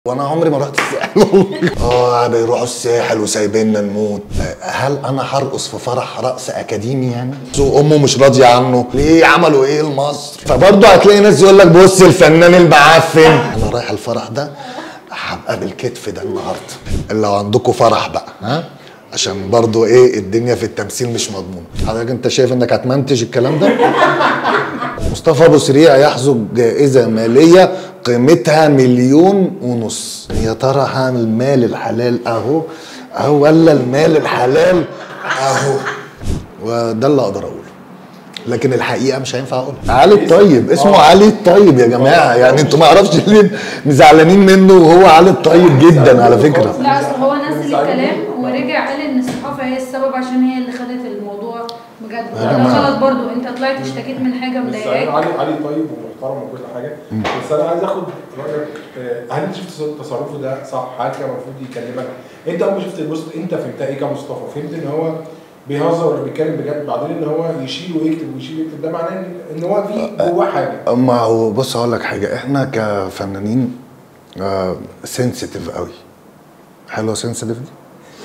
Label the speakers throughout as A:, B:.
A: وانا عمري ما رحت الساحل والله اه بيروحوا الساحل وسايبيننا نموت هل انا هرقص في فرح رقص اكاديمي يعني امه مش راضيه عنه ليه عملوا ايه لمصر فبرضه هتلاقي ناس يقول لك بص الفنان المعفن انا رايح الفرح ده هبقى بالكتف ده النهارده اللي لو عندكم فرح بقى ها عشان برضه ايه الدنيا في التمثيل مش مضمونه حضرتك انت شايف انك هتمنتج الكلام ده مصطفى ابو سريع يحظى جائزه ماليه قيمتها مليون ونص يا ترى هعمل مال الحلال اهو اهو ولا المال الحلال اهو وده اللي اقدر اقوله لكن الحقيقه مش هينفع اقولها علي الطيب اسمه علي الطيب يا جماعه يعني انتوا ما اعرفش ليه زعلانين منه وهو علي الطيب جدا على فكره
B: لا اصل هو نزل الكلام ورجع قال ان الصحافه هي السبب عشان هي اللي خدت الموضوع بجد
A: يا
B: ده
A: جماعة.
B: غلط برضو انت طلعت اشتكيت من حاجه
C: بس
B: مضايقاك
C: انا علي علي طيب ومحترم وكل حاجه بس انا عايز اخد رايك آه، هل انت شفت تصرفه ده صح؟ هل كان المفروض يكلمك؟ انت اول ما شفت البوست انت فهمتها ايه كمصطفى؟ فهمت ان هو بيهزر ولا بيتكلم بجد بعدين ان هو يشيل ويكتب ويشيل ويكتب ده معناه ان- ان هو في جواه حاجه
A: ما هو بص هقول لك حاجه احنا كفنانين سنسيتيف قوي حلوه سنسيتيف دي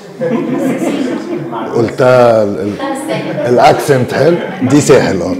A: قلتها ال- ال- الاكسنت حلو دي ساحل اه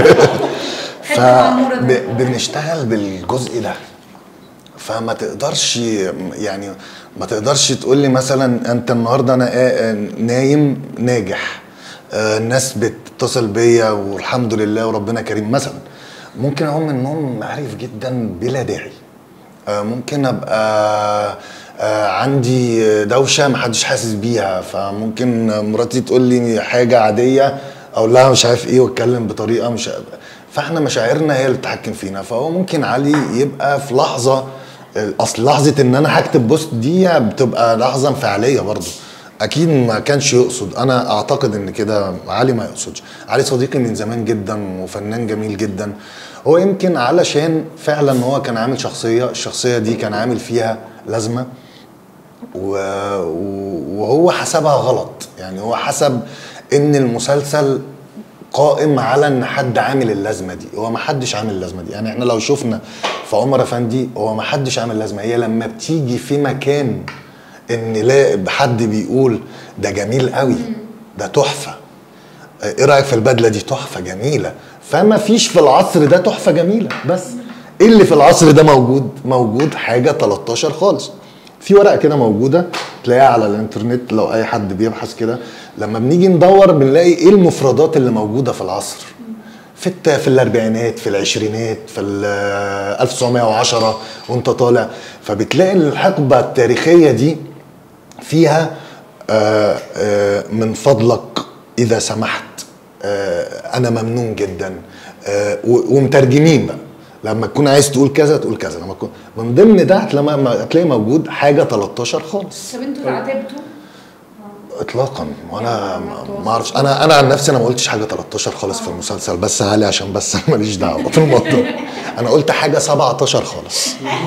A: فبنشتغل بالجزء ده فما تقدرش يعني ما تقدرش تقول لي مثلا انت النهارده انا قا- نايم ناجح آه، الناس بتتصل بيا والحمد لله وربنا كريم مثلا ممكن اقوم من النوم عارف جدا بلا داعي آه، ممكن ابقى آه، عندي دوشه محدش حاسس بيها فممكن مراتي تقول لي حاجه عاديه اقول لها مش عارف ايه واتكلم بطريقه مش فاحنا مشاعرنا هي اللي تتحكم فينا فهو ممكن علي يبقى في لحظه اصل لحظه ان انا هكتب بوست دي بتبقى لحظه انفعاليه برضه اكيد ما كانش يقصد انا اعتقد ان كده علي ما يقصدش علي صديقي من زمان جدا وفنان جميل جدا هو يمكن علشان فعلا هو كان عامل شخصيه الشخصيه دي كان عامل فيها لازمه و... و- وهو حسبها غلط يعني هو حسب ان المسلسل قائم على ان حد عامل اللازمه دي هو ما حدش عامل اللازمه دي يعني احنا لو شفنا في عمر افندي هو ما حدش عامل اللازمه هي لما بتيجي في مكان ان لا حد بيقول ده جميل قوي ده تحفه ايه رايك في البدله دي تحفه جميله فما فيش في العصر ده تحفه جميله بس ايه اللي في العصر ده موجود موجود حاجه 13 خالص في ورقه كده موجوده تلاقيها على الانترنت لو اي حد بيبحث كده لما بنيجي ندور بنلاقي ايه المفردات اللي موجوده في العصر في الت... في الاربعينات في العشرينات في ال 1910 وانت طالع فبتلاقي الحقبه التاريخيه دي فيها آه، آه، من فضلك اذا سمحت آه، انا ممنون جدا آه، و- ومترجمين بقى لما تكون عايز تقول كذا تقول كذا لما تكون من ضمن ده هتلاقي هتلاقي موجود حاجه 13 خالص
B: طب انتوا اتعاتبتوا
A: اطلاقا وانا ما- ما اعرفش انا انا عن نفسي انا ما قلتش حاجه 13 خالص في المسلسل بس علي عشان بس ماليش دعوه في الموضوع انا قلت حاجه 17 خالص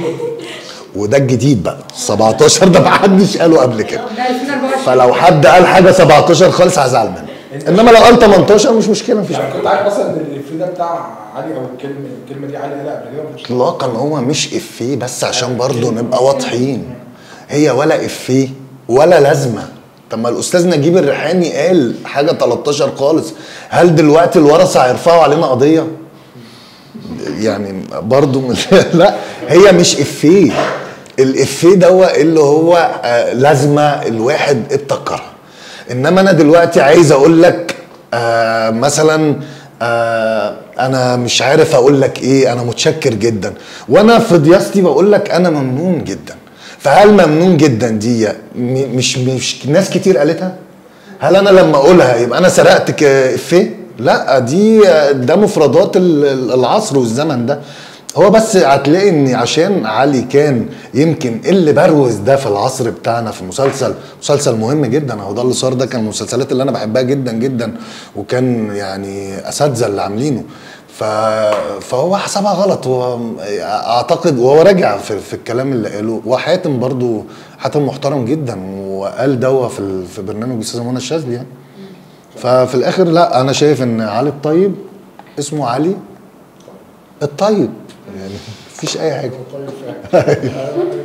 A: وده الجديد بقى 17 ده ما حدش قاله قبل كده
B: ده 2024
A: فلو حد قال حاجه 17 خالص هزعل منه انما لو قال 18 مش مشكله مفيش
C: يعني كنت عارف مثلا ان الافيه ده بتاع علي او الكلمه الكلمه دي علي قالها قبل كده ما كنتش
A: اطلاقا هو مش افيه بس عشان برضه نبقى واضحين هي ولا افيه ولا لازمه طب ما الاستاذ نجيب الريحاني قال حاجه 13 خالص هل دلوقتي الورثه هيرفعوا علينا قضيه يعني برضه من- لا هي مش افيه الافيه ده اللي هو آه، لازمه الواحد ابتكرها انما انا دلوقتي عايز اقول لك آه مثلا آه انا مش عارف اقول لك ايه انا متشكر جدا وانا في ضيافتي بقول لك انا ممنون جدا فهل ممنون جدا دي م- مش مش ناس كتير قالتها هل انا لما اقولها يبقى انا سرقت ك- افيه لا دي ده مفردات ال- ال- العصر والزمن ده هو بس هتلاقي ان عشان علي كان يمكن اللي بروز ده في العصر بتاعنا في مسلسل مسلسل مهم جدا هو ده اللي صار ده كان من المسلسلات اللي انا بحبها جدا جدا وكان يعني اساتذه اللي عاملينه ف... فهو حسبها غلط هو اعتقد وهو راجع في, في الكلام اللي قاله وحاتم برضو حاتم محترم جدا وقال دوا في ال... في برنامج الاستاذه منى الشاذلي يعني ففي الاخر لا انا شايف ان علي الطيب اسمه علي الطيب يعني مفيش اي حاجه
C: طيب فعلا